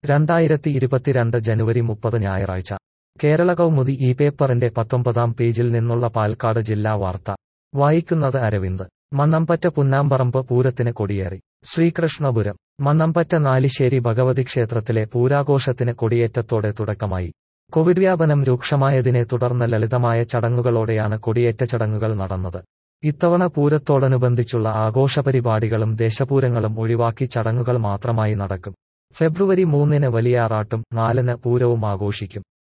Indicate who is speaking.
Speaker 1: രണ്ടായിരത്തി ഇരുപത്തിരണ്ട് ജനുവരി മുപ്പത് ഞായറാഴ്ച കേരള കൗമുദി ഈ പേപ്പറിന്റെ പത്തൊമ്പതാം പേജിൽ നിന്നുള്ള പാലക്കാട് ജില്ലാ വാർത്ത വായിക്കുന്നത് അരവിന്ദ് മണ്ണമ്പറ്റ പുന്നാമ്പറമ്പ് പൂരത്തിന് കൊടിയേറി ശ്രീകൃഷ്ണപുരം മണ്ണമ്പറ്റ നാലിശ്ശേരി ഭഗവതി ക്ഷേത്രത്തിലെ പൂരാഘോഷത്തിന് കൊടിയേറ്റത്തോടെ തുടക്കമായി കോവിഡ് വ്യാപനം രൂക്ഷമായതിനെ തുടർന്ന് ലളിതമായ ചടങ്ങുകളോടെയാണ് കൊടിയേറ്റ ചടങ്ങുകൾ നടന്നത് ഇത്തവണ പൂരത്തോടനുബന്ധിച്ചുള്ള ആഘോഷപരിപാടികളും ദേശപൂരങ്ങളും ഒഴിവാക്കി ചടങ്ങുകൾ മാത്രമായി നടക്കും ഫെബ്രുവരി മൂന്നിന് വലിയാറാട്ടും നാലിന് പൂരവും ആഘോഷിക്കും